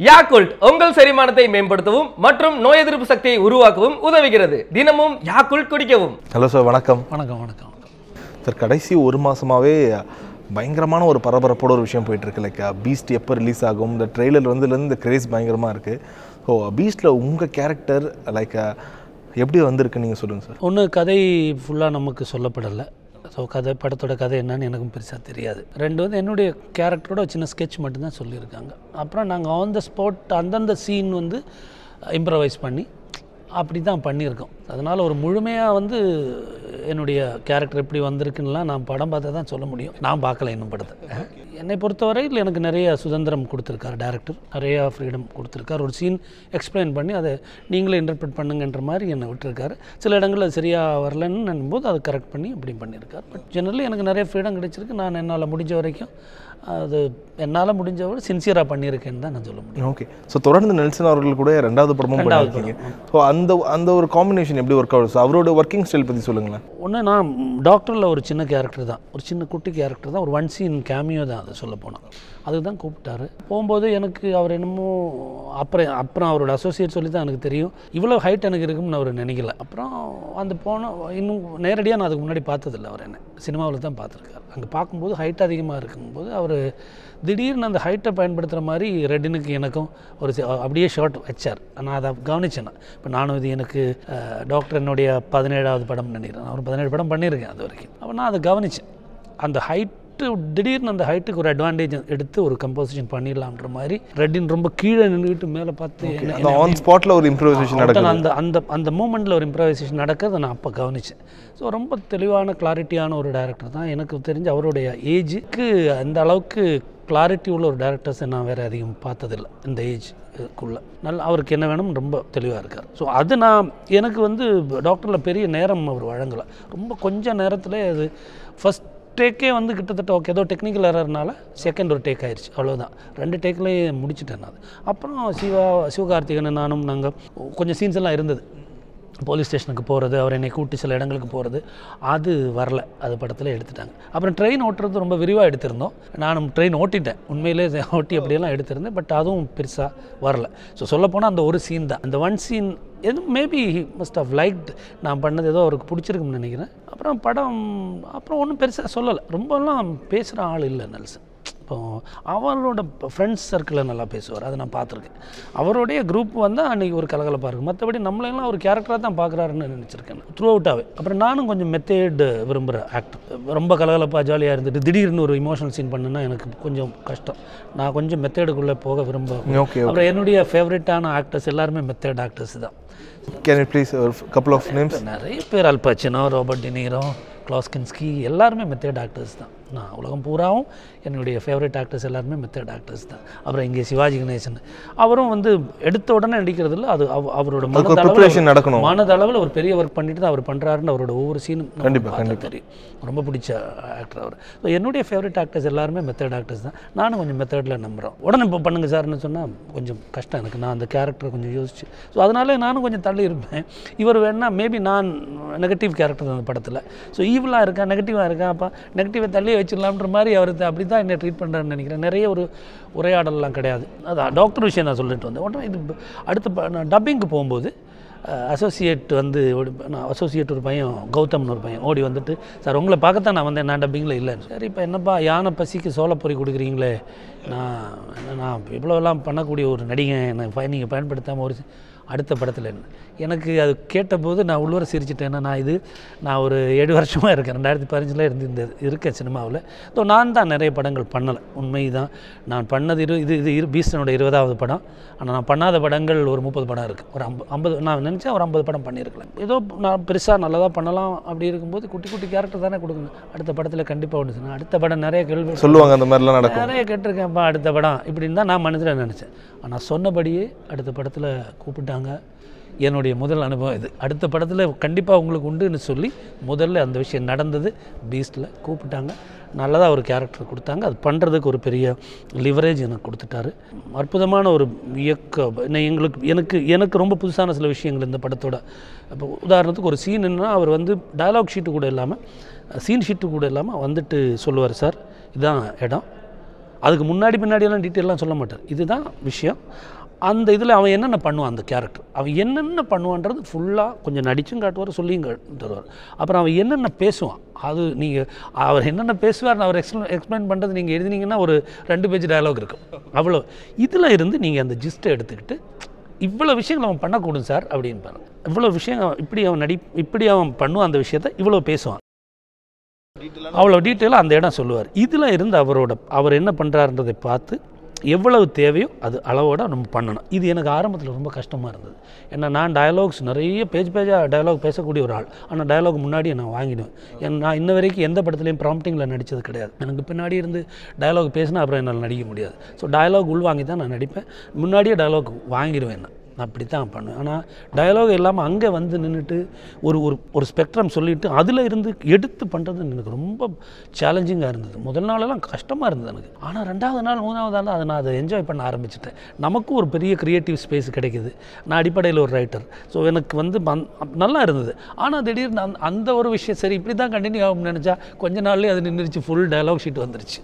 Yakult உங்கள் செரிமானத்தை மேம்படுத்தவும் மற்றும் நோய் எதிர்ப்பு சக்தியை உருவாக்கவும் உதவுகிறது தினமும் யாக்குல்ட் குடிக்கவும் ஹலோ சார் வணக்கம் வணக்கம் வணக்கம் வணக்கம் சார் கடைசி ஒரு மாசமாவே பயங்கரமான ஒரு பரபரப்போட ஒரு விஷயம் போயிட்டு இருக்கு லைக் பீஸ்ட் எப்போ ரிலீஸ் ஆகும் இந்த ட்ரெய்லர் வந்துலேருந்து இந்த கிரேஸ் பயங்கரமாக இருக்கு ஸோ பீஸ்டில் உங்கள் கேரக்டர் லைக் எப்படி வந்திருக்கு நீங்கள் சொல்லுங்கள் சார் ஒன்று கதை ஃபுல்லாக நமக்கு சொல்லப்படலை ஸோ கதை படத்தோட கதை என்னன்னு எனக்கும் பெருசாக தெரியாது ரெண்டு வந்து என்னுடைய கேரக்டரோட ஒரு சின்ன ஸ்கெட்ச் மட்டும்தான் சொல்லியிருக்காங்க அப்புறம் நாங்கள் ஆன் த ஸ்பாட் அந்தந்த சீன் வந்து இம்ப்ரவைஸ் பண்ணி அப்படி தான் பண்ணியிருக்கோம் அதனால் ஒரு முழுமையாக வந்து என்னுடைய கேரக்டர் எப்படி வந்திருக்குன்னுலாம் நான் படம் பார்த்தா தான் சொல்ல முடியும் நான் பார்க்கல இன்னும் படத்தை என்னை பொறுத்தவரையில் எனக்கு நிறைய சுதந்திரம் கொடுத்துருக்காரு டேரக்டர் நிறைய ஃப்ரீடம் கொடுத்துருக்காரு ஒரு சீன் எக்ஸ்பிளைன் பண்ணி அதை நீங்களே இன்டர்பிரட் பண்ணுங்கன்ற மாதிரி என்னை விட்டுருக்காரு சில இடங்களில் அது சரியாக வரலன்னு போது அதை கரெக்ட் பண்ணி இப்படி பண்ணியிருக்காரு பட் ஜெனரலி எனக்கு நிறைய ஃப்ரீடம் கிடைச்சிருக்கு நான் என்னால் முடிஞ்ச வரைக்கும் அது என்னால் முடிஞ்ச விட சின்சியராக பண்ணியிருக்கேன்னு தான் நான் சொல்ல முடியும் ஓகே ஸோ தொடர்ந்து நெல்சன் அவர்கள் கூட ரெண்டாவது படமும் ரெண்டாவது பண்ணியிருக்கீங்க ஸோ அந்த அந்த ஒரு காம்பினேஷன் எப்படி ஒர்க் ஆகுது ஸோ அவரோட ஒர்க்கிங் ஸ்டைல் பற்றி சொல்லுங்களேன் ஒன்று நான் டாக்டரில் ஒரு சின்ன கேரக்டர் தான் ஒரு சின்ன குட்டி கேரக்டர் தான் ஒரு ஒன் சீன் கேமியோ தான் அதை சொல்ல போனால் அதுக்கு தான் கூப்பிட்டாரு போகும்போது எனக்கு அவர் என்னமோ அப்புறம் அப்புறம் அவரோட அசோசியேட் சொல்லி தான் எனக்கு தெரியும் இவ்வளோ ஹைட் எனக்கு இருக்கும்னு அவர் நினைக்கல அப்புறம் அந்த போன இன்னும் நேரடியாக நான் அதுக்கு முன்னாடி பார்த்ததில்ல அவர் என்ன சினிமாவில் தான் பார்த்துருக்காரு அங்கே பார்க்கும்போது ஹைட் அதிகமாக இருக்கும்போது அவர் திடீர்னு அந்த ஹைட்டை பயன்படுத்துகிற மாதிரி ரெட்டினுக்கு எனக்கும் ஒரு சி- அப்படியே ஷார்ட் வச்சார் நான் அதை கவனிச்சேன் நான். இப்போ நானும் இது எனக்கு அஹ், டாக்டர் என்னுடைய பதினேழாவது படம் நினைக்கிறேன் நான் ஒரு பதினேழு படம் பண்ணியிருக்கேன் அது வரைக்கும் அப்போ நான் அதை கவனித்தேன் அந்த ஹைட்டு திடீர்னு அந்த ஹைட்டுக்கு ஒரு அட்வான்டேஜ் எடுத்து ஒரு கம்போசிஷன் பண்ணிடலாம்ன்ற மாதிரி ரெட்டின் ரொம்ப கீழே நின்றுட்டு மேலே பார்த்து என்ன- அந்த ஆன் ஸ்பாட்டில் ஒரு இம்ப்ரூவைசேஷன் அவர்ட்ட நடக்குது நான் அந்த அந்த அந்த மூமெண்ட்டில் ஒரு இம்ப்ரவைசேஷன் நடக்கிறத நான் அப்போ கவனித்தேன் ஸோ ரொம்ப தெளிவான கிளாரிட்டியான ஒரு டேரக்டர் தான் எனக்கு தெரிஞ்ச அவருடைய ஏஜுக்கு அந்த அளவுக்கு கிளாரிட்டி உள்ள ஒரு டேரக்டர்ஸை நான் வேறு அதிகம் பார்த்ததில்லை இந்த ஏஜ்க்குள்ளே நல்ல அவருக்கு என்ன வேணும் ரொம்ப தெளிவாக இருக்கார் ஸோ அது நான் எனக்கு வந்து டாக்டரில் பெரிய நேரம் அவர் வழங்கலை ரொம்ப கொஞ்ச நேரத்தில் அது ஃபஸ்ட் டேக்கே வந்து கிட்டத்தட்ட ஓகே ஏதோ டெக்னிக்கல் எரர்னால செகண்ட் ஒரு டேக் ஆயிடுச்சு அவ்வளோதான் ரெண்டு டேக்லேயே முடிச்சிட்டேன் நான் அது அப்புறம் சிவா சிவகார்த்திகன் நானும் நாங்கள் கொஞ்சம் சீன்ஸ் எல்லாம் இருந்தது போலீஸ் ஸ்டேஷனுக்கு போகிறது அவர் என்னை கூட்டி சில இடங்களுக்கு போகிறது அது வரல அது படத்தில் எடுத்துட்டாங்க அப்புறம் ட்ரெயின் ஓட்டுறது ரொம்ப விரிவாக எடுத்திருந்தோம் நானும் ட்ரெயின் ஓட்டிட்டேன் உண்மையிலே இதை ஓட்டி அப்படியெல்லாம் எடுத்திருந்தேன் பட் அதுவும் பெருசாக வரல ஸோ சொல்லப்போனால் அந்த ஒரு சீன் தான் அந்த ஒன் சீன் எதுவும் மேபி மஸ்ட் ஆஃப் லைக்ட் நான் பண்ணது ஏதோ அவருக்கு பிடிச்சிருக்கும்னு நினைக்கிறேன் அப்புறம் படம் அப்புறம் ஒன்றும் பெருசாக சொல்லலை ரொம்பலாம் பேசுகிற ஆள் இல்லை நெல்சன் இப்போ அவரோட ஃப்ரெண்ட்ஸ் சர்க்கிளில் நல்லா பேசுவார் அதை நான் பார்த்துருக்கேன் அவருடைய குரூப் வந்து அன்றைக்கி ஒரு கலகலப்பாக இருக்கும் மற்றபடி நம்மளையெல்லாம் ஒரு கேரக்டராக தான் பார்க்குறாருன்னு நினச்சிருக்கேன் த்ரூ அவுட்டாகவே அப்புறம் நானும் கொஞ்சம் மெத்தேடு விரும்புகிற ஆக்டர் ரொம்ப கலகலப்பாக ஜாலியாக இருந்துட்டு திடீர்னு ஒரு இமோஷனல் சீன் பண்ணுன்னா எனக்கு கொஞ்சம் கஷ்டம் நான் கொஞ்சம் மெத்தேடுக்குள்ளே போக விரும்ப ஓகே அப்புறம் என்னுடைய ஃபேவரட்டான ஆக்டர்ஸ் எல்லாருமே மெத்தேட் ஆக்டர்ஸ் தான் கேன் யூ ப்ளீஸ் ஒரு கப்புள் ஆஃப் நேம்ஸ் நிறைய பேர் அல்பச்சினோ ரோபர்ட் டினீரோ கிளாஸ்கின்ஸ்கி எல்லாருமே மெத்தட் ஆக்டர்ஸ் தான் நான் உலகம் பூராவும் என்னுடைய ஃபேவரட் ஆக்டர்ஸ் எல்லாருமே மெத்தட் ஆக்டர்ஸ் தான் அப்புறம் இங்கே சிவாஜி கணேசன் அவரும் வந்து எடுத்த உடனே நடிக்கிறது இல்லை அது அவ- அவரோட அதுக்கு ஒரு மனதளவில் ப்ரிப்பரேஷன் நடக்கணும் மனதளவில் ஒரு பெரிய ஒர்க் பண்ணிட்டு தான் அவர் பண்ணுறாருன்னு அவரோட ஒவ்வொரு சீனும் கண்டிப்பா, கண்டிப்பாக தெரியும் ரொம்ப பிடிச்ச ஆக்டர் அவர் ஸோ என்னுடைய ஃபேவரட் ஆக்டர்ஸ் எல்லாருமே மெத்தட் ஆக்டர்ஸ் தான் நானும் கொஞ்சம் மெத்தடில் நம்புகிறோம் உடனே இப்போ பண்ணுங்க சார்னு சொன்னால் கொஞ்சம் கஷ்டம் எனக்கு நான் அந்த கேரக்டரை கொஞ்சம் யோசிச்சு ஸோ அதனால நானும் கொஞ்சம் தள்ளி இருப்பேன் இவர் வேணா மேபி நான் நெகட்டிவ் கேரக்டர் அந்த படத்தில் ஸோ ஈவலாக இருக்கா நெகட்டிவாக இருக்கா அப்போ நெகட்டிவை தள்ளி வச்சிடலாம்ன்ற மாதிரி அவர் அப்படி தான் என்ன ட்ரீட் பண்ணுறாருன்னு நினைக்கிறேன் நிறைய ஒரு உரையாடலாம் கிடையாது அதான் டாக்டர் விஷயம் நான் சொல்லிட்டு வந்தேன் உடனே இது ப- அடுத்த ப- நான் டப்பிங்க்கு போகும்போது அசோசியேட் வந்து ஒரு நான் அசோசியேட் ஒரு பையன் கௌதம்னு ஒரு பையன் ஓடி வந்துட்டு சார் உங்களை பார்க்கத்தான் நான் வந்தேன் நான் டப்பிங்கில் இல்லைன்னு சரி இப்போ என்னப்பா யானை பசிக்கு சோளப்பொறி கொடுக்குறீங்களே நான் என்ன நான் இவ்வளோலாம் பண்ணக்கூடிய ஒரு நடிகன் என்னை நீங்கள் பயன்படுத்தாமல் ஒரு சி- அடுத்த படத்தில் என்ன எனக்கு அது கேட்டபோது நான் உள்ளூர சிரிச்சிட்டேன் ஏன்னா நான் இது நான் ஒரு ஏழு வருஷமாக இருக்கேன் ரெண்டாயிரத்தி பதினஞ்சில் இருந்து இந்த இருக்கேன் சினிமாவில் ஸோ நான் தான் நிறைய படங்கள் பண்ணலை உண்மை தான் நான் பண்ணது இரு இது இது இரு பீஸ்டனோட இருபதாவது படம் ஆனால் நான் பண்ணாத படங்கள் ஒரு முப்பது படம் இருக்குது ஒரு ஐம்பது ஐம்பது நான் நினச்சேன் ஒரு ஐம்பது படம் பண்ணியிருக்கலாம் ஏதோ நான் பெருசாக நல்லதாக பண்ணலாம் அப்படி இருக்கும்போது குட்டி குட்டி கேரக்டர் தானே கொடுக்கணும் அடுத்த படத்தில் கண்டிப்பாக ஒன்று நான் அடுத்த படம் நிறைய கேள்வி சொல்லுவாங்க அந்த மாதிரிலாம் நடக்கும் நிறைய கேட்டிருக்கேன்ப்பா அடுத்த படம் இப்படின்னு தான் நான் மனசில் நினச்சேன் ஆனால் சொன்னபடியே அடுத்த படத்தில் கூப்பிட்டாங்க என்னுடைய முதல் அனுபவம் இது அடுத்த படத்தில் கண்டிப்பாக உங்களுக்கு உண்டுன்னு சொல்லி முதல்ல அந்த விஷயம் நடந்தது பீஸ்டில் கூப்பிட்டாங்க நல்லதாக ஒரு கேரக்டர் கொடுத்தாங்க அது பண்ணுறதுக்கு ஒரு பெரிய லிவரேஜ் எனக்கு கொடுத்துட்டாரு அற்புதமான ஒரு இயக்க என்ன எங்களுக்கு எனக்கு எனக்கு ரொம்ப புதுசான சில விஷயங்கள் இந்த படத்தோட இப்போ உதாரணத்துக்கு ஒரு சீன் என்னன்னா அவர் வந்து டயலாக் ஷீட்டு கூட இல்லாமல் சீன் ஷீட்டு கூட இல்லாமல் வந்துட்டு சொல்லுவார் சார் இதான் இடம் அதுக்கு முன்னாடி பின்னாடியெல்லாம் டீட்டெயிலாம் சொல்ல மாட்டார் இதுதான் விஷயம் அந்த இதில் அவன் என்னென்ன பண்ணுவான் அந்த கேரக்டர் அவன் என்னென்ன பண்ணுவான்றது ஃபுல்லாக கொஞ்சம் நடிச்சும் காட்டுவார் சொல்லியும் காட்டு- தருவார் அப்புறம் அவன் என்னென்ன பேசுவான் அது நீங்கள் அவர் என்னென்ன பேசுவார்னு அவர் எக்ஸ்பிள எக்ஸ்பிளைன் பண்ணுறது நீங்கள் எழுதினீங்கன்னா ஒரு ரெண்டு பேஜ் டயலாக் இருக்கும் அவ்வளோ இதில் இருந்து நீங்கள் அந்த ஜிஸ்ட்டை எடுத்துக்கிட்டு இவ்வளோ விஷயங்கள் அவன் பண்ணக்கூடும் சார் அப்படின்பாரு இவ்வளோ விஷயம் இப்படி அவன் நடி இப்படி அவன் பண்ணுவான் அந்த விஷயத்த இவ்வளோ பேசுவான் அவ்வளோ டீட்டெயிலாக அந்த இடம் சொல்லுவார் இதில் இருந்து அவரோட அவர் என்ன பண்ணுறாருன்றதை பார்த்து எவ்வளவு தேவையோ அது அளவோட நம்ம பண்ணணும் இது எனக்கு ஆரம்பத்தில் ரொம்ப கஷ்டமாக இருந்தது ஏன்னா நான் டயலாக்ஸ் நிறைய பேஜ் பேஜாக டயலாக் பேசக்கூடிய ஒரு ஆள் ஆனால் டயலாக் முன்னாடியே நான் வாங்கிடுவேன் ஏன்னா நான் இன்ன வரைக்கும் எந்த படத்துலையும் ப்ராம்ப்டிங்கில் நடித்தது கிடையாது எனக்கு பின்னாடி இருந்து டயலாக் பேசினா அப்புறம் என்னால் நடிக்க முடியாது ஸோ டயலாக் உள்வாங்கி தான் நான் நடிப்பேன் முன்னாடியே டயலாக் வாங்கிடுவேன் நான் நான் அப்படி தான் பண்ணுவேன் ஆனால் டயலாக் இல்லாமல் அங்கே வந்து நின்றுட்டு ஒரு ஒரு ஒரு ஸ்பெக்ட்ரம் சொல்லிட்டு அதில் இருந்து எடுத்து பண்ணுறது எனக்கு ரொம்ப சேலஞ்சிங்காக இருந்தது முதல் நாளெல்லாம் கஷ்டமாக இருந்தது எனக்கு ஆனால் ரெண்டாவது நாள் மூணாவது நாள் அதை நான் அதை என்ஜாய் பண்ண ஆரம்பிச்சிட்டேன் நமக்கும் ஒரு பெரிய க்ரியேட்டிவ் ஸ்பேஸ் கிடைக்குது நான் அடிப்படையில் ஒரு ரைட்டர் ஸோ எனக்கு வந்து மந்- அப்- நல்லா இருந்தது ஆனால் திடீர்னு அந்த அந்த ஒரு விஷயம் சரி இப்படி தான் கண்டினியூ ஆகும்னு நினச்சா கொஞ்ச நாள்லேயே அது நின்றுச்சு ஃபுல் டயலாக் ஷீட் வந்துருச்சு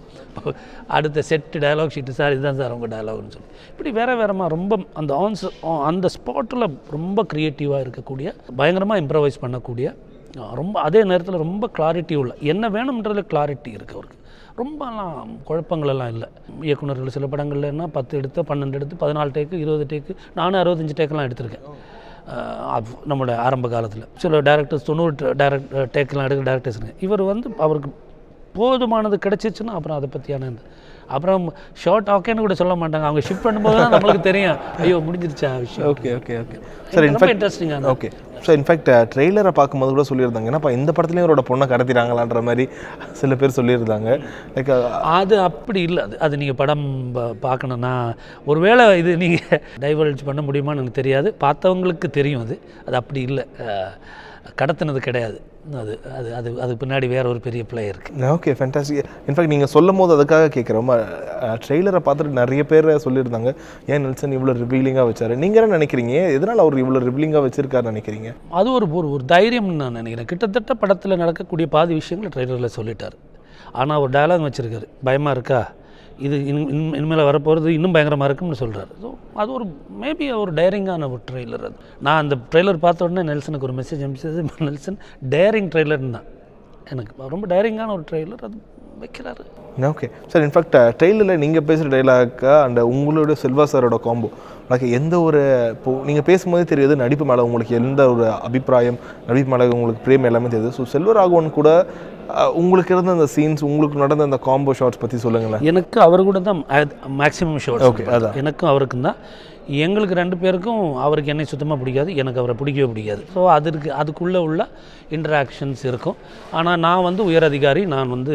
அடுத்த செட்டு டயலாக் ஷீட்டு சார் இதுதான் சார் உங்கள் டயலாக்னு சொல்லி இப்படி வேற வேறமா ரொம்ப அந்த ஆன்ஸ் அந்த ஸ்பாட்டில் ரொம்ப க்ரியேட்டிவாக இருக்கக்கூடிய பயங்கரமாக இம்ப்ரவைஸ் பண்ணக்கூடிய அஹ், ரொம்ப அதே நேரத்தில் ரொம்ப கிளாரிட்டி உள்ள என்ன வேணும்ன்றதுல கிளாரிட்டி இருக்குது அவருக்கு ரொம்பலாம் குழப்பங்களெல்லாம் இல்லை இயக்குனர்கள் சில படங்கள்லன்னா பத்து எடுத்து பன்னெண்டு எடுத்து பதினாலு டேக்கு இருபது டேக்கு நானும் அறுபத்தஞ்சு டேக்கெல்லாம் எடுத்திருக்கேன் அஹ், அது நம்மளோட ஆரம்ப காலத்தில் சில டேரக்டர்ஸ் தொண்ணூறு டேரக்ட் டேக்கெல்லாம் எடுக்கிற டேரக்டர்ஸுங்க இவர் வந்து அவருக்கு போதுமானது கிடைச்சிச்சுன்னா அப்புறம் அதை பற்றியான இந்த அப்புறம் ஷார்ட் ஆக்கேன்னு கூட சொல்ல மாட்டாங்க அவங்க ஷிஃப்ட் பண்ணும்போது தான் நம்மளுக்கு தெரியும் ஐயோ முடிஞ்சிருச்சா விஷயம் ஓகே ஓகே ஓகே சார் ரொம்ப இன்ஃபேக்ட் இன்ட்ரெஸ்டிங்காக ஓகே ஸோ இன்ஃபேக்ட் ட்ரெய்லரை பார்க்கும்போது கூட சொல்லியிருந்தாங்க என்னப்பா இந்த படத்துலேயும் அவரோட பொண்ணை கடத்திட்டாங்களான்ற மாதிரி சில பேர் சொல்லியிருந்தாங்க லைக் அது அப்படி இல்லை அது அது நீங்கள் படம் ப- பார்க்கணுன்னா ஒருவேளை இது நீங்கள் டைவர்ஜ் பண்ண முடியுமான்னு எனக்கு தெரியாது பார்த்தவங்களுக்கு தெரியும் அது அது அப்படி இல்லை அஹ், கடத்தினது கிடையாது அது அது அது அதுக்கு பின்னாடி வேற ஒரு பெரிய பிளே இருக்குது ஓகே ஃபேண்டாஸ்டிக் இன்ஃபேக்ட் நீங்கள் சொல்லும் போது அதுக்காக கேட்குறோம் ட்ரெய்லரை பார்த்துட்டு நிறைய பேர் சொல்லியிருந்தாங்க ஏன் நெல்சன் இவ்வளோ ரிவீலிங்காக வச்சாரு நீங்கள் என்ன நினைக்கிறீங்க எதனால் அவர் இவ்வளோ ரிவீலிங்காக வச்சிருக்காரு நினைக்கிறீங்க அது ஒரு ஒரு ஒரு தைரியம்னு நான் நினைக்கிறேன் கிட்டத்தட்ட படத்தில் நடக்கக்கூடிய பாதி விஷயங்களை ட்ரெய்லரில் சொல்லிட்டார் ஆனால் ஒரு டயலாக் வச்சுருக்காரு பயமாக இருக்கா இது இனி- இனிமே- இனிமேல் வரப்போகிறது இன்னும் பயங்கரமாக இருக்கும்னு சொல்கிறாரு ஸோ அது ஒரு மேபி ஒரு டேரிங்கான ஒரு ட்ரெய்லர் அது நான் அந்த ட்ரெய்லர் பார்த்த உடனே நெல்சனுக்கு ஒரு மெசேஜ் அனுப்பிச்சது நெல்சன் டேரிங் ட்ரெய்லர்னு தான் எனக்கு ரொம்ப டேரிங்கான ஒரு ட்ரெய்லர் அது வைக்கிறாரு ஓகே சார் இன்ஃபேக்ட் ட்ரெயிலரில் நீங்கள் பேசுகிற டைலாக்கா அண்ட் உங்களோட செல்வா சாரோட காம்போ எனக்கு எந்த ஒரு இப்போ நீங்கள் பேசும்போதே தெரியுது நடிப்பு மேலே உங்களுக்கு எந்த ஒரு அபிப்பிராயம் நடிப்பு மேலே உங்களுக்கு பிரேம் எல்லாமே தெரியுது ஸோ செல்வராகவன் கூட அஹ், உங்களுக்கு இருந்த அந்த சீன்ஸ் உங்களுக்கு நடந்த அந்த காம்போ ஷார்ட்ஸ் பற்றி சொல்லுங்களேன் எனக்கு அவர் கூட தான் மேக்ஸிமம் ஷோட் Okay, அதான். எனக்கும் அவருக்கும் தான் எங்களுக்கு ரெண்டு பேருக்கும் அவருக்கு என்னை சுத்தமாக பிடிக்காது எனக்கு அவரை பிடிக்கவே பிடிக்காது ஸோ அதற்கு அதுக்குள்ளே உள்ள இன்ட்ராக்ஷன்ஸ் இருக்கும் ஆனால் நான் வந்து உயர் அதிகாரி நான் வந்து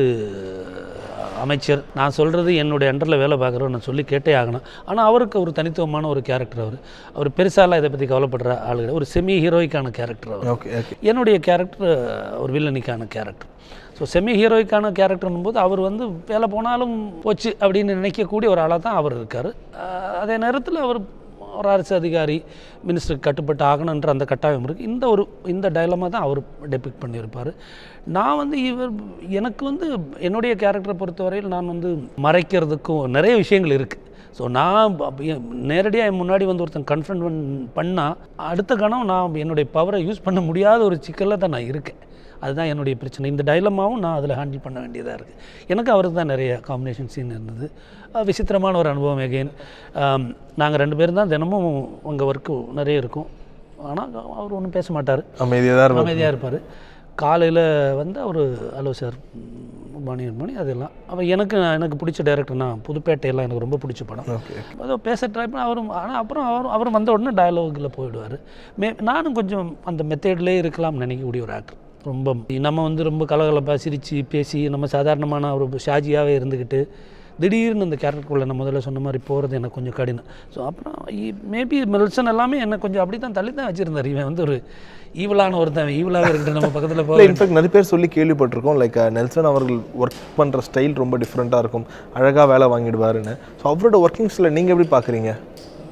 அமைச்சர் நான் சொல்கிறது என்னுடைய அண்டரில் வேலை பார்க்குறோம் நான் சொல்லி கேட்டே ஆகணும் ஆனால் அவருக்கு ஒரு தனித்துவமான ஒரு கேரக்டர் அவர் அவர் பெருசாலாம் இதை பற்றி கவலைப்படுற ஆளு கிடையாது. ஒரு செமி ஹீரோய்க்கான கேரக்டர் அவர் ஓகே ஓகே என்னுடைய கேரக்டர் ஒரு வில்லனிக்கான கேரக்டர் ஸோ செமி ஹீரோய்க்கான கேரக்டர்னும் போது அவர் வந்து வேலை போனாலும் போச்சு அப்படின்னு நினைக்கக்கூடிய ஒரு ஆளாக தான் அவர் இருக்கார் அதே நேரத்தில் அவர் ஒரு அரசு அதிகாரி மினிஸ்டருக்கு கட்டுப்பட்டு ஆகணுன்ற அந்த கட்டாயம் இருக்குது இந்த ஒரு இந்த டைலமா தான் அவர் டெபிக் பண்ணியிருப்பார் நான் வந்து இவர் எனக்கு வந்து என்னுடைய கேரக்டரை பொறுத்தவரையில் நான் வந்து மறைக்கிறதுக்கும் நிறைய விஷயங்கள் இருக்குது ஸோ நான் நேரடியாக என் முன்னாடி வந்து ஒருத்தன் கன்ஃபரண்ட் பண்ணால் அடுத்த கணம் நான் என்னுடைய பவரை யூஸ் பண்ண முடியாத ஒரு சிக்கலில் தான் நான் இருக்கேன் அதுதான் என்னுடைய பிரச்சனை இந்த டைலமாவும் நான் அதில் ஹேண்டில் பண்ண வேண்டியதாக இருக்குது எனக்கு அவருக்கு தான் நிறைய காம்பினேஷன் சீன் இருந்தது அஹ் விசித்திரமான ஒரு அனுபவம் எகெயின் நாங்கள் ரெண்டு பேரும் தான் தினமும் உங்கள் ஒர்க்கு நிறைய இருக்கும் ஆனால் அவர் ஒன்றும் பேச மாட்டார் அமைதியாக தான் இருக்கும் அமைதியாக இருப்பார் காலையில் வந்து அவர் ஹலோ சார் மணி மணி அதெல்லாம் அவன் எனக்கு எனக்கு பிடிச்ச டேரக்டர் நான் புதுப்பேட்டையெல்லாம் எனக்கு ரொம்ப பிடிச்ச படம் ஓகே அதோ பேச ட்ரை பண்ண அவரும் ஆனால் அப்புறம் அவர் அவர் வந்த உடனே டயலாகில் போயிடுவார் மே நானும் கொஞ்சம் அந்த மெத்தேட்லேயே இருக்கலாம்னு நினைக்கக்கூடிய ஒரு ஆக்டர் ரொம்ப நம்ம வந்து ரொம்ப கலகலப்பாக சிரித்து பேசி நம்ம சாதாரணமான ஒரு ஷாஜியாகவே இருந்துக்கிட்டு திடீர்னு இந்த கேரக்டருக்குள்ளே நான் முதல்ல சொன்ன மாதிரி போகிறது எனக்கு கொஞ்சம் கடினம் ஸோ அப்புறம் மேபி மெல்சன் எல்லாமே என்னை கொஞ்சம் அப்படி தான் தள்ளி தான் வச்சுருந்தார் இவன் வந்து ஒரு ஈவலான ஒருத்தன் ஈவலாகவே இருக்கட்டும் நம்ம பக்கத்தில் இல்லை போக இன்ஃபேக்ட் நிறைய பேர் சொல்லி கேள்விப்பட்டிருக்கோம் லைக் நெல்சன் அவர்கள் ஒர்க் பண்ணுற ஸ்டைல் ரொம்ப டிஃப்ரெண்ட்டாக இருக்கும் அழகாக வேலை வாங்கிடுவாருன்னு ஸோ அவரோட ஒர்க்கிங் ஸ்டைலை நீங்கள் எப்படி பார்க்குறீங்க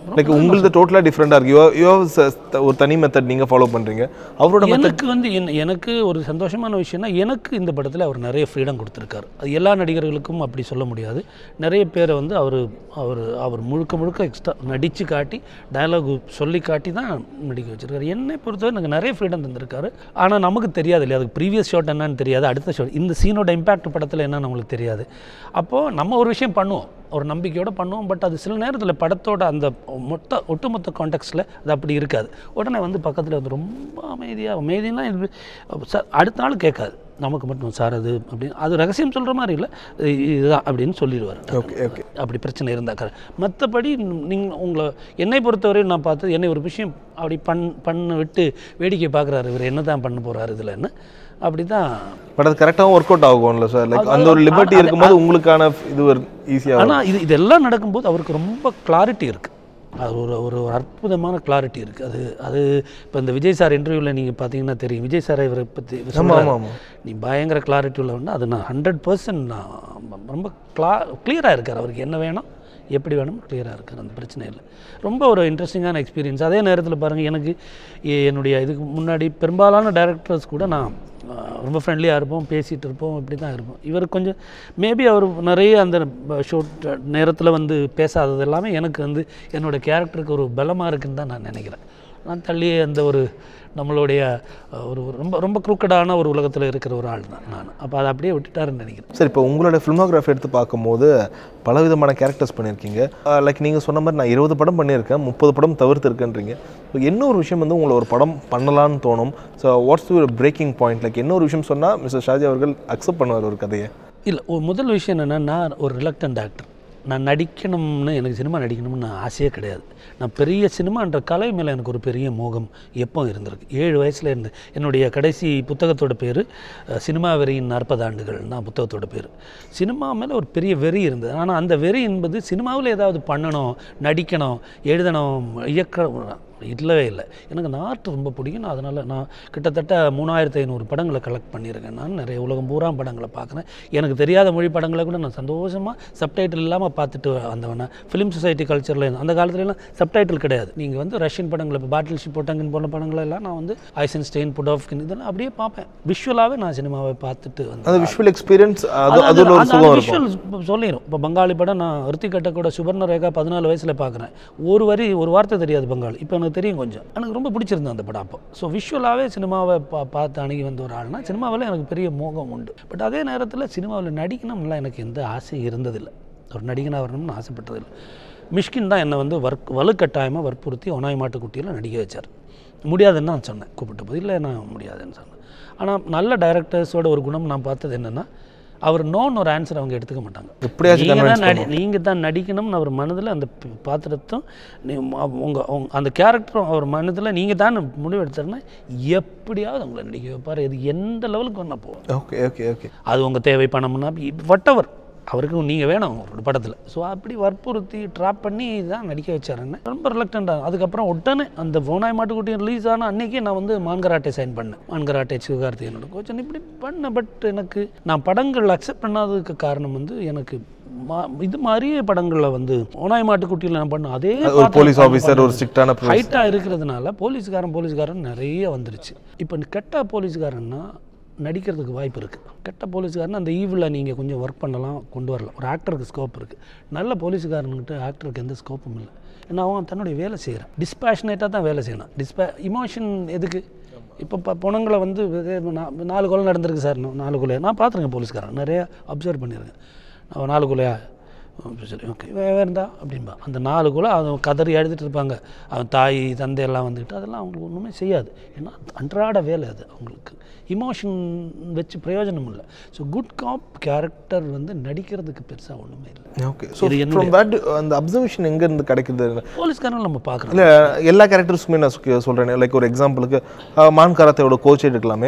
லைக் உங்களது டோட்டலாக டிஃப்ரெண்டாக இருக்கு யோ யோ ஒரு தனி மெத்தட் நீங்கள் ஃபாலோ பண்ணுறீங்க அவரோட மெத்தட் எனக்கு வந்து என் எனக்கு ஒரு சந்தோஷமான விஷயம்னா எனக்கு இந்த படத்தில் அவர் நிறைய ஃப்ரீடம் கொடுத்துருக்காரு அது எல்லா நடிகர்களுக்கும் அப்படி சொல்ல முடியாது நிறைய பேரை வந்து அவர் அவர் அவர் முழுக்க முழுக்க எக்ஸ்ட்ரா நடித்து காட்டி டயலாக் சொல்லி காட்டி தான் நடிக்க வச்சிருக்காரு என்னை பொறுத்தவரை எனக்கு நிறைய ஃப்ரீடம் தந்திருக்காரு ஆனால் நமக்கு தெரியாது இல்லையா அதுக்கு ப்ரீவியஸ் ஷாட் என்னன்னு தெரியாது அடுத்த ஷாட் இந்த சீனோட இம்பாக்ட் படத்தில் என்னன்னு நம்மளுக்கு தெரியாது அப்போது நம்ம ஒரு விஷயம் பண்ணுவோம் ஒரு நம்பிக்கையோடு பண்ணுவோம் பட் அது சில நேரத்தில் படத்தோட அந்த மொத்த ஒட்டுமொத்த கான்டெக்ட்ஸில் அது அப்படி இருக்காது உடனே வந்து பக்கத்தில் வந்து ரொம்ப அமைதியாக அமைதினா இது சார் அடுத்த நாள் கேட்காது நமக்கு மட்டும் சார் அது அப்படின்னு அது ரகசியம் சொல்கிற மாதிரி இல்லை இதுதான் அப்படின்னு சொல்லிடுவார் ஓகே ஓகே அப்படி பிரச்சனை இருந்தாக்க மற்றபடி நீங்கள் உங்களை என்னை பொறுத்தவரையும் நான் பார்த்தது என்னை ஒரு விஷயம் அப்படி பண் பண்ண விட்டு வேடிக்கை பார்க்குறாரு இவர் என்ன தான் பண்ண போகிறாரு இதுலன்னு அப்படி தான் பட் அது கரெக்டாகவும் ஒர்க் அவுட் ஆகும்ல சார் லைக் அந்த ஒரு லிபர்ட்டி இருக்கும்போது உங்களுக்கான இது ஒரு ஈஸியாக ஆனால் இது இதெல்லாம் நடக்கும்போது அவருக்கு ரொம்ப கிளாரிட்டி இருக்குது அது ஒரு ஒரு ஒரு அற்புதமான கிளாரிட்டி இருக்குது அது அது இப்போ இந்த விஜய் சார் இன்டர்வியூவில் நீங்கள் பார்த்தீங்கன்னா தெரியும் விஜய் சாரை இவரை பற்றி ஆமாம் ஆமாம் ஆமாம் நீ பயங்கர கிளாரிட்டி உள்ளவன்னா அது நான் ஹண்ட்ரட் பர்சன்ட் நான் ரொம்ப கிளா கிளியராக இருக்கார் அவருக்கு என்ன வேணும் எப்படி வேணும் கிளியராக இருக்கார் அந்த பிரச்சனை இல்லை ரொம்ப ஒரு இன்ட்ரெஸ்டிங்கான எக்ஸ்பீரியன்ஸ் அதே நேரத்தில் பாருங்கள் எனக்கு எ- என்னுடைய இதுக்கு முன்னாடி பெரும்பாலான டேரக்டர்ஸ் கூட நான் அஹ், ரொம்ப ஃப்ரெண்ட்லியாக இருப்போம் பேசிகிட்டு இருப்போம் இப்படி தான் இருப்போம் இவர் கொஞ்சம் மேபி அவர் நிறைய அந்த ஷோட் நேரத்தில் வந்து பேசாதது எல்லாமே எனக்கு வந்து என்னோட கேரக்டருக்கு ஒரு பலமாக இருக்குன்னு தான் நான் நினைக்கிறேன் நான் தள்ளியே அந்த ஒரு நம்மளுடைய அஹ், ஒரு ஒரு ரொம்ப ரொம்ப குரூக்கடான ஒரு உலகத்தில் இருக்கிற ஒரு ஆள் தான் நான் அப்போ அதை அப்படியே விட்டுட்டாருன்னு நினைக்கிறேன் சார் இப்போ உங்களோட ஃபிலிமோகிராஃபி எடுத்து பார்க்கும்போது பலவிதமான கேரக்டர்ஸ் பண்ணியிருக்கீங்க லைக் நீங்கள் சொன்ன மாதிரி நான் இருபது படம் பண்ணியிருக்கேன் முப்பது படம் தவிர்த்து இருக்கேன்றீங்க ஸோ என்ன ஒரு விஷயம் வந்து உங்களை ஒரு படம் பண்ணலான்னு தோணும் so what's your breaking point like என்ன ஒரு விஷயம் சொன்னால் மிஸ்டர் ஷாஜி அவர்கள் அக்செப்ட் பண்ணுவார் ஒரு கதையை இல்லை ஒரு முதல் விஷயம் என்னென்னா நான் ஒரு ரிலக்டன்ட் ஆக்டர் நான் நடிக்கணும்னு எனக்கு சினிமா நடிக்கணும்னு நான் ஆசையே கிடையாது நான் பெரிய சினிமான்ற கலை மேலே எனக்கு ஒரு பெரிய மோகம் எப்போ இருந்திருக்கு ஏழு வயசுல இருந்து என்னுடைய கடைசி புத்தகத்தோட பேர் சினிமா வெறியின் நாற்பது ஆண்டுகள் தான் புத்தகத்தோட பேர் சினிமா மேலே ஒரு பெரிய வெறி இருந்தது ஆனால் அந்த வெறி என்பது சினிமாவில் ஏதாவது பண்ணணும் நடிக்கணும் எழுதணும் இயக்க இல்லவே இல்லை எனக்கு நாட்டு ரொம்ப பிடிக்கும் நான் அதனால் நான் கிட்டத்தட்ட மூணாயிரத்து ஐநூறு படங்களை கலெக்ட் பண்ணியிருக்கேன் நான் நிறைய உலகம் பூரா படங்களை பார்க்குறேன் எனக்கு தெரியாத மொழி படங்களை கூட நான் சந்தோஷமாக சப்டைட்டில் இல்லாமல் பார்த்துட்டு வந்தவன ஃபிலிம் சொசைட்டி கல்ச்சரில் அந்த காலத்துலலாம் சப்டைட்டில் கிடையாது நீங்கள் வந்து ரஷ்யன் படங்கள் இப்போ பாட்டில் ஷிப் போட்டாங்கன்னு போன படங்கள் எல்லாம் நான் வந்து ஐசன் ஸ்டெயின் புடோஃப்கின் இதெல்லாம் அப்படியே பார்ப்பேன் விஷுவலாகவே நான் சினிமாவை பார்த்துட்டு வந்தேன் அந்த விஷுவல் எக்ஸ்பீரியன்ஸ் அது அது- அதில் ஒரு அது- சுகம் அது இருக்கும் visuals சொல்லிடும் இப்போ பங்காளி படம் நான் ரித்திகட்ட கூட சுபர்ண ரேகா பதினாலு வயசில் பார்க்குறேன் ஒரு வரி ஒரு வார்த்தை தெரியாது பங்காளி இப்போ எனக்கு தெரியும் கொஞ்சம் எனக்கு ரொம்ப பிடிச்சிருந்தது அந்த படம் அப்போ ஸோ விஷுவலாகவே சினிமாவை பா பார்த்து அணுகி வந்த ஒரு ஆள்னா சினிமாவில் எனக்கு பெரிய மோகம் உண்டு பட் அதே நேரத்தில் சினிமாவில் நடிக்கணும்லாம் எனக்கு எந்த ஆசையும் இருந்ததில்லை ஒரு நடிகனாக வரணும்னு ஆசைப்பட்டதில்லை மிஷ்கின் தான் என்னை வந்து வர்க் வலுக்கட்டாயமாக வற்புறுத்தி ஒனாய் மாட்டுக்குட்டியில் நடிக்க வச்சார் முடியாதுன்னு நான் சொன்னேன் கூப்பிட்ட போது இல்லை நான் முடியாதுன்னு சொன்னேன் ஆனால் நல்ல டைரக்டர்ஸோட ஒரு குணம் நான் பார்த்தது என்னென்னா அவர் நோன்னு ஒரு ஆன்சர் அவங்க எடுத்துக்க மாட்டாங்க எப்படியாச்சும் நீங்கள் convince தான் நடி நீங்கள் தான் நடிக்கணும்னு அவர் மனதில் அந்த ப- பாத்திரத்தும் நீ உங்கள் அந்த கேரக்டரும் அவர் மனதில் நீங்கள் தான் முடிவு எடுத்தாருன்னா எப்படியாவது உங்களை நடிக்க வைப்பார் இது எந்த லெவலுக்கு வேணால் போகும் ஓகே ஓகே ஓகே அது உங்கள் தேவை பணம்னா வட்டவர் அவருக்கு நீங்கள் வேணும் ஒரு படத்தில் ஸோ அப்படி வற்புறுத்தி ட்ராப் பண்ணி தான் நடிக்க வச்சார் என்ன ரொம்ப ரிலக்டண்டாக அதுக்கப்புறம் உடனே அந்த போனாய் மாட்டுக்குட்டி ரிலீஸ் ஆன அன்னைக்கே நான் வந்து மான்கராட்டை சைன் பண்ணேன் மான்கராட்டை சிவகார்த்திகனோட கோச்சன் இப்படி பண்ணேன் பட் எனக்கு நான் படங்கள் அக்செப்ட் பண்ணாததுக்கு காரணம் வந்து எனக்கு மா- இது மாதிரியே படங்களில் வந்து ஓனாய் மாட்டுக்குட்டியில் நான் பண்ண அதே ஒரு போலீஸ் ஆஃபீஸர் ஒரு ஸ்ட்ரிக்டான ஹைட்டாக இருக்கிறதுனால போலீஸ்காரன் போலீஸ்காரன் நிறைய வந்துருச்சு இப்போ கெட்ட போலீஸ்காரன்னா நடிக்கிறதுக்கு வாய்ப்பு இருக்குது கெட்ட போலீஸ்காரன் அந்த ஈவில் நீங்கள் கொஞ்சம் ஒர்க் பண்ணலாம் கொண்டு வரலாம் ஒரு ஆக்டருக்கு ஸ்கோப் இருக்குது நல்ல போலீஸ்காரனுக்கிட்ட ஆக்டருக்கு எந்த ஸ்கோப்பும் இல்லை ஏன்னா அவன் தன்னுடைய வேலை செய்கிறான் டிஸ்பேஷனேட்டாக தான் வேலை செய்யணும் டிஸ்பே இமோஷன் எதுக்கு இப்போ இப்போ பொணங்களை வந்து இதே நா- நாலு கொலை நடந்திருக்கு சார் நா- நாலு கொலை நான் பார்த்துருக்கேன் போலீஸ்காரன் நிறைய அப்சர்வ் பண்ணியிருக்கேன் அவன் நாலு கொலையா அப்படி சரி ஓகே வேறு இருந்தா அப்படின்பா அந்த நாலு கூட அவன் கதறி எழுதிட்டு இருப்பாங்க அவன் தாய் தந்தை எல்லாம் வந்துக்கிட்டு அதெல்லாம் அவங்களுக்கு ஒன்றுமே செய்யாது ஏன்னா அன்றாட வேலை அது அவங்களுக்கு இமோஷன் வச்சு பிரயோஜனம் இல்லை ஸோ குட் காப் கேரக்டர் வந்து நடிக்கிறதுக்கு பெருசாக ஒன்றுமே இல்லை ஓகே ஸோ ஃப்ரம் தட் அந்த அப்சர்வேஷன் எங்கேருந்து கிடைக்குது போலீஸ்காரன் நம்ம பார்க்குறோம் இல்லை எல்லா கேரக்டர்ஸுக்குமே நான் சொ- சொல்றேன் லைக் ஒரு எக்ஸாம்பிளுக்கு மான் கராத்தையோட கோச் எடுக்கலாமே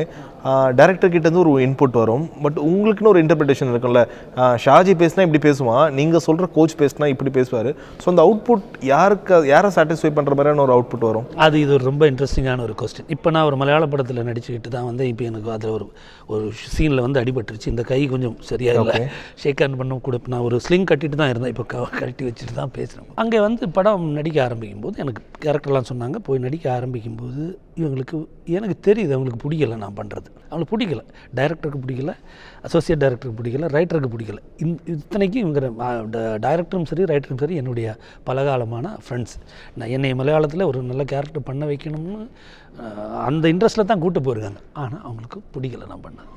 டேரக்டர் கிட்டேருந்து ஒரு இன்புட் வரும் பட் உங்களுக்குன்னு ஒரு இன்டர்பிரிட்டேஷன் இருக்கும்ல ஆஹ் ஷாஜி பேசினா இப்படி பேசுவான் நீங்கள் சொல்கிற கோச் பேசினா இப்படி பேசுவார் ஸோ அந்த அவுட்புட் யாருக்கு யாரை சாட்டிஸ்ஃபை பண்ணுற மாதிரியான ஒரு அவுட்புட் வரும் அது இது ஒரு ரொம்ப இன்ட்ரெஸ்டிங்கான ஒரு கொஸ்டின் இப்போ நான் ஒரு மலையாள படத்தில் நடிச்சுக்கிட்டு தான் வந்து இப்போ எனக்கு அதில் ஒரு ஒரு சீனில் வந்து அடிபட்டுருச்சு இந்த கை கொஞ்சம் சரியா இல்லை ஷேக் ஹேண்ட் பண்ண கூட இப்ப நான் ஒரு ஸ்லிங் கட்டிட்டு தான் இருந்தேன் இப்போ க கட்டி வச்சுட்டு தான் பேசுகிறேன் அங்கே வந்து படம் நடிக்க ஆரம்பிக்கும் போது எனக்கு கேரக்டர்லாம் சொன்னாங்க போய் நடிக்க ஆரம்பிக்கும் போது இவங்களுக்கு எனக்கு தெரியுது அவங்களுக்கு பிடிக்கல நான் பண்ணுறது அவங்களுக்கு பிடிக்கல டைரக்டருக்கு பிடிக்கல அசோசியேட் டைரக்டருக்கு பிடிக்கல ரைட்டருக்கு பிடிக்கல இந் இத்தனைக்கும் இவங்க டைரக்டரும் சரி ரைட்டரும் சரி என்னுடைய பலகாலமான ஃப்ரெண்ட்ஸ் நான் என்னை மலையாளத்தில் ஒரு நல்ல கேரக்டர் பண்ண வைக்கணும்னு அஹ், அந்த இன்ட்ரெஸ்ட்டில் தான் கூட்டு போயிருக்காங்க ஆனால் அவங்களுக்கு பிடிக்கல நான் பண்ணேன்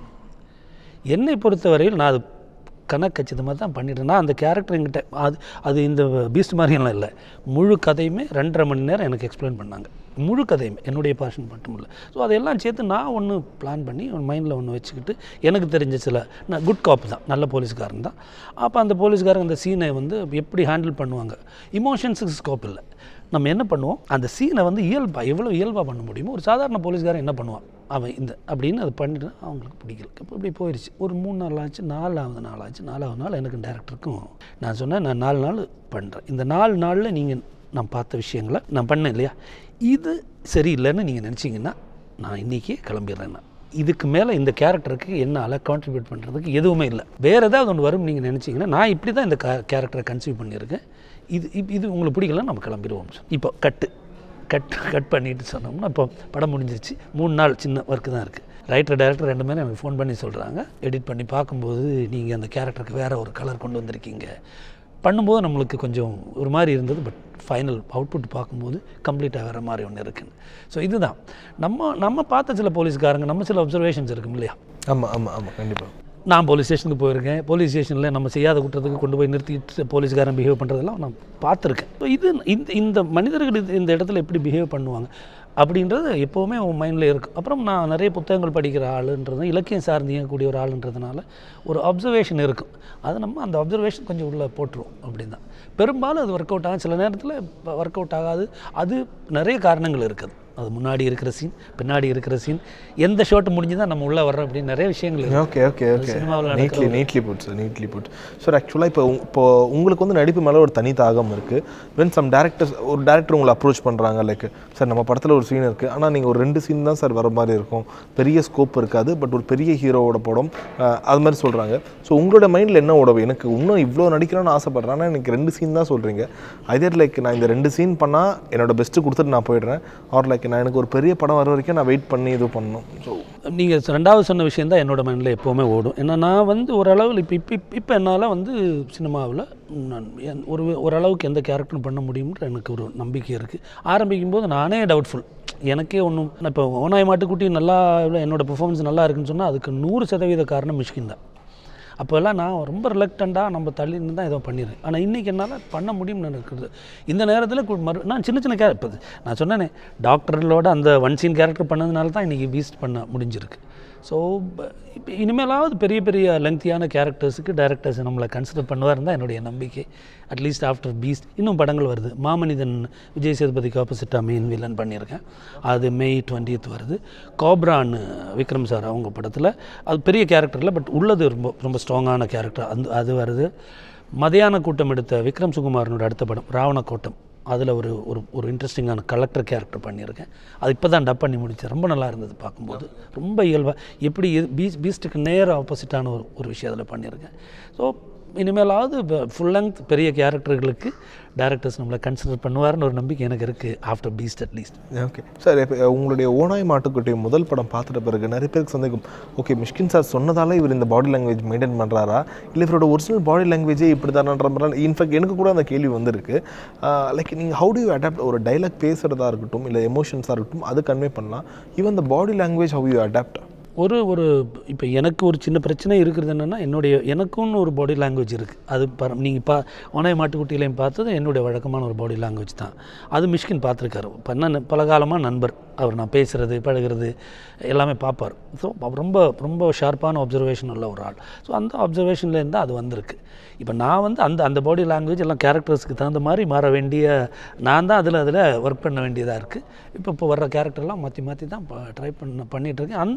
என்னை பொறுத்தவரையில் நான் அது கணக்கச்சிதமாக தான் பண்ணிட்டேன் நான் அந்த கேரக்டர் என்கிட்ட அது அது இந்த பீஸ்ட் மாதிரியெல்லாம் இல்லை முழு கதையுமே ரெண்டரை மணி நேரம் எனக்கு எக்ஸ்பிளைன் பண்ணாங்க முழு கதையுமே என்னுடைய பாஷன் மட்டும் இல்லை ஸோ அதெல்லாம் சேர்த்து நான் ஒன்று பிளான் பண்ணி மைண்டில் ஒன்று வச்சுக்கிட்டு எனக்கு தெரிஞ்ச சில நான் குட் காப் தான் நல்ல போலீஸ்காரன் தான் அப்போ அந்த போலீஸ்காரங்க அந்த சீனை வந்து எப்படி ஹேண்டில் பண்ணுவாங்க இமோஷன்ஸுக்கு ஸ்கோப் இல்லை நம்ம என்ன பண்ணுவோம் அந்த சீனை வந்து இயல்பாக எவ்வளோ இயல்பாக பண்ண முடியுமோ ஒரு சாதாரண போலீஸ்காரன் என்ன பண்ணுவான் அவன் இந்த அப்படின்னு அது பண்ணிட்டு அவங்களுக்கு பிடிக்கல இப்போ இப்படி போயிடுச்சு ஒரு மூணு நாள் ஆச்சு நாலாவது நாள் ஆச்சு நாலாவது நாள் எனக்கு டேரக்டருக்கும் நான் சொன்னேன் நான் நாலு நாள் பண்ணுறேன் இந்த நாலு நாளில் நீங்கள் நான் பார்த்த விஷயங்களை நான் பண்ணேன் இல்லையா இது சரியில்லைன்னு நீங்கள் நினச்சிங்கன்னா நான் இன்றைக்கே கிளம்பிடுறேன் நான் இதுக்கு மேலே இந்த கேரக்டருக்கு என்னால் கான்ட்ரிபியூட் பண்ணுறதுக்கு எதுவுமே இல்லை வேறு ஏதாவது ஒன்று வரும் நீங்கள் நினச்சிங்கன்னா நான் இப்படி தான் இந்த கேரக்டரை கன்சீவ் பண்ணியிருக்கேன் இது இப்- இது உங்களுக்கு பிடிக்கல நம்ம கிளம்பிடுவோம் இப்போ கட்டு கட் கட் பண்ணிட்டு சொன்னோம்னா இப்போ படம் முடிஞ்சிருச்சு மூணு நாள் சின்ன ஒர்க்கு தான் இருக்குது ரைட்டர் டேரக்டர் ரெண்டு பேரும் எனக்கு ஃபோன் பண்ணி சொல்கிறாங்க எடிட் பண்ணி பார்க்கும்போது நீங்கள் அந்த கேரக்டருக்கு வேறு ஒரு கலர் கொண்டு வந்திருக்கீங்க பண்ணும்போது நம்மளுக்கு கொஞ்சம் ஒரு மாதிரி இருந்தது பட் ஃபைனல் அவுட்புட் பார்க்கும்போது கம்ப்ளீட்டாக வேறு மாதிரி ஒன்று இருக்குன்னு ஸோ இதுதான் நம்ம நம்ம பார்த்த சில போலீஸ்காரங்க நம்ம சில அப்சர்வேஷன்ஸ் இருக்கும் இல்லையா ஆமாம் ஆமாம் ஆமாம் கண்டிப்பாக நான் போலீஸ் ஸ்டேஷனுக்கு போயிருக்கேன் போலீஸ் ஸ்டேஷனில் நம்ம செய்யாத குற்றத்துக்கு கொண்டு போய் நிறுத்திட்டு போலீஸ்காரன் பிஹேவ் பண்ணுறதெல்லாம் நான் பார்த்துருக்கேன் இப்போ இது இந்த இந்த மனிதர்கள் இது- இந்த இடத்துல எப்படி பிஹேவ் பண்ணுவாங்க அப்படின்றது எப்போவுமே உன் மைண்டில் இருக்கும் அப்புறம் நான் நிறைய புத்தகங்கள் படிக்கிற ஆளுன்றது இலக்கியம் சார்ந்து இயங்கக்கூடிய ஒரு ஆளுன்றதுனால ஒரு அப்சர்வேஷன் இருக்கும் அது நம்ம அந்த அப்சர்வேஷன் கொஞ்சம் உள்ளே போட்டுருவோம் அப்படின்னு தான் பெரும்பாலும் அது ஒர்க் அவுட் ஆகும் சில நேரத்தில் ஒர்க் அவுட் ஆகாது அது நிறைய காரணங்கள் இருக்குது அது முன்னாடி இருக்கிற சீன் பின்னாடி இருக்கிற சீன் எந்த ஷாட் முடிஞ்சு தான் நம்ம உள்ளே வர்றோம் அப்படின்னு நிறைய விஷயங்கள் இருக்கு ஓகே ஓகே ஓகே சினிமாவுல neatly neatly put sir neatly put sir ஆக்சுவலாக இப்போ உங்க- இப்போ உங்களுக்கு வந்து நடிப்பு மேலே ஒரு தனி தாகம் இருக்குது வென் சம் டேரக்டர்ஸ் ஒரு டேரக்டர் உங்களை அப்ரோச் பண்ணுறாங்க லைக் சார் நம்ம படத்தில் ஒரு சீன் இருக்குது ஆனால் நீங்கள் ஒரு ரெண்டு சீன் தான் சார் வர மாதிரி இருக்கும் பெரிய ஸ்கோப் இருக்காது பட் ஒரு பெரிய ஹீரோவோட படம் அஹ், அது மாதிரி சொல்கிறாங்க ஸோ உங்களோட மைண்டில் என்ன ஓடவு எனக்கு இன்னும் இவ்வளோ நடிக்கணும்னு ஆசைப்பட்றேன் ஆனால் எனக்கு ரெண்டு சீன் தான் சொல்கிறீங்க ஐதர் லைக் நான் இந்த ரெண்டு சீன் பண்ணால் என்னோட பெஸ்ட்டு கொடுத்துட்டு நான் போயிடுறேன் ஆர் லைக் நான் எனக்கு ஒரு பெரிய படம் வர வரைக்கும் நான் வெயிட் பண்ணி இது பண்ணணும் ஸோ நீங்கள் ரெண்டாவது சொன்ன விஷயம் தான் என்னோட மைண்டில் எப்போவுமே ஓடும் ஏன்னா நான் வந்து ஓரளவில் இப்போ இப்போ இப்போ என்னால் வந்து சினிமாவில் நான் என்- ஒரு ஓரளவுக்கு எந்த கேரக்டரும் பண்ண முடியும்ன்ற எனக்கு ஒரு நம்பிக்கை இருக்குது ஆரம்பிக்கும் போது நானே டவுட்ஃபுல் எனக்கே ஒன்றும் இப்போ ஓனாய் மாட்டுக்குட்டி நல்லா இல்லை என்னோட பெர்ஃபார்மன்ஸ் நல்லா இருக்குன்னு சொன்னால் அதுக்கு நூறு சதவீத காரணம் மிஷ்கின் தான் அப்போல்லாம் நான் ரொம்ப ரிலக்டண்ட்டாக நம்ம தள்ளி நின்று தான் ஏதோ பண்ணிடுறேன் ஆனால் இன்றைக்கி என்னால் பண்ண முடியும்னு இருக்குது இந்த நேரத்தில் கு- மறு நான் சின்ன சின்ன கேரக்டர் இப்போ நான் சொன்னேனே டாக்டர்களோட அந்த ஒன் சீன் கேரக்டர் பண்ணதுனால தான் இன்றைக்கி பீஸ்ட் பண்ண முடிஞ்சிருக்கு ஸோ இப்போ இனிமேலாவது பெரிய பெரிய லெங்க்தியான கேரக்டர்ஸுக்கு டைரக்டர்ஸ் நம்மளை கன்சிடர் பண்ணுவார் தான் என்னுடைய நம்பிக்கை அட்லீஸ்ட் ஆஃப்டர் பீஸ்ட் இன்னும் படங்கள் வருது மாமனிதன் விஜய் சேதுபதிக்கு ஆப்போசிட்டாக மெயின் வில்லன் பண்ணியிருக்கேன் அது மே டுவெண்ட்டியத் வருது கோப்ரான்னு விக்ரம் சார் அவங்க படத்தில் அது பெரிய கேரக்டரில் பட் உள்ளது ரொம்ப ரொம்ப ஸ்ட்ராங்கான கேரக்டர் அந்த அது வருது மதியான கூட்டம் எடுத்த விக்ரம் சுகுமாரனோட அடுத்த படம் ராவண கோட்டம் அதில் ஒரு ஒரு ஒரு இன்ட்ரெஸ்டிங்கான கலெக்டர் கேரக்டர் பண்ணியிருக்கேன் அது இப்போ தான் டப் பண்ணி முடித்தேன் ரொம்ப நல்லா இருந்தது பார்க்கும்போது ரொம்ப இயல்பாக எப்படி இது பீஸ் பீஸ்ட்டுக்கு நேர் ஆப்போசிட்டான ஒரு ஒரு விஷயம் அதில் பண்ணியிருக்கேன் ஸோ இனிமேலாவது ஃபுல் லெங்த் பெரிய கேரக்டர்களுக்கு டேரக்டர்ஸ் நம்மளை கன்சிடர் பண்ணுவார்னு ஒரு நம்பிக்கை எனக்கு இருக்குது after Beast at least okay sir இப்போ உங்களுடைய ஓனாய் மாட்டுக்குட்டி முதல் படம் பார்த்துட்ட பிறகு நிறைய பேருக்கு சந்தேகம் ஓகே மிஷ்கின் சார் சொன்னதால இவர் இந்த பாடி லாங்குவேஜ் மெயின்டைன் பண்ணுறாரா இல்லை இவரோட ஒரிஜினல் பாடி லாங்குவேஜே இப்படி தானன்ற மாதிரி இன்ஃபேக்ட் எனக்கு கூட அந்த கேள்வி வந்திருக்கு லைக் நீங்கள் ஹவு டு யூ அடாப்ட் ஒரு டைலாக் பேசுகிறதா இருக்கட்டும் இல்லை எமோஷன்ஸாக இருக்கட்டும் அது கன்வே பண்ணலாம் even the body language how you adapt ஒரு ஒரு இப்போ எனக்கு ஒரு சின்ன பிரச்சனை இருக்கிறது என்னென்னா என்னுடைய எனக்குன்னு ஒரு பாடி லாங்குவேஜ் இருக்குது அது பர நீங்கள் பா ஒனே மாட்டுக்குட்டியிலையும் பார்த்தது என்னுடைய வழக்கமான ஒரு பாடி லாங்குவேஜ் தான் அது மிஷ்கின் பார்த்துருக்காரு பண்ண பல காலமாக நண்பர் அவர் நான் பேசுகிறது பழகுறது எல்லாமே பார்ப்பார் ஸோ ரொம்ப ரொம்ப ஷார்ப்பான அப்சர்வேஷன் உள்ள ஒரு ஆள் ஸோ அந்த அப்சர்வேஷன்லேருந்து அது வந்திருக்கு இப்போ நான் வந்து அந்த அந்த பாடி லாங்குவேஜ் எல்லாம் கேரக்டர்ஸ்க்கு தகுந்த மாதிரி மாற வேண்டிய நான் தான் அதில் அதில் ஒர்க் பண்ண வேண்டியதாக இருக்குது இப்போ இப்போ வர்ற கேரக்டர்லாம் மாற்றி மாற்றி தான் ட்ரை பண்ண பண்ணிகிட்டு இருக்கேன் அந்த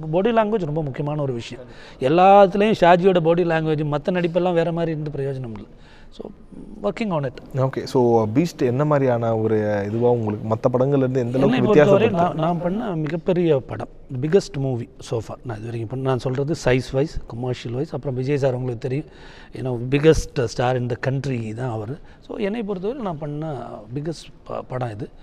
பாடி லாங்குவேஜ் ரொம்ப முக்கியமான ஒரு விஷயம் எல்லாத்துலேயும் ஷாஜியோட பாடி லாங்குவேஜ் மற்ற நடிப்பெல்லாம் வேறு மாதிரி இருந்து பிரயோஜனம் இல்லை so working on it okay so Beast என்ன மாதிரியான ஒரு இதுவாக உங்களுக்கு மற்ற படங்கள்லேருந்து எந்த என்னை அளவுக்கு பொறுத்தவரை வித்தியாசம் நான் நான் பண்ண மிகப்பெரிய படம் பிக்கஸ்ட் மூவி சோஃபா நான் இது வரைக்கும் பண்ண நான் சொல்கிறது சைஸ் வைஸ் கமர்ஷியல் வைஸ் அப்புறம் விஜய் சார் உங்களுக்கு தெரியும் ஏன்னா பிக்கஸ்ட் ஸ்டார் இந்த கண்ட்ரி தான் அவர் ஸோ என்னை பொறுத்தவரை நான் பண்ண பிக்கஸ்ட் படம் இது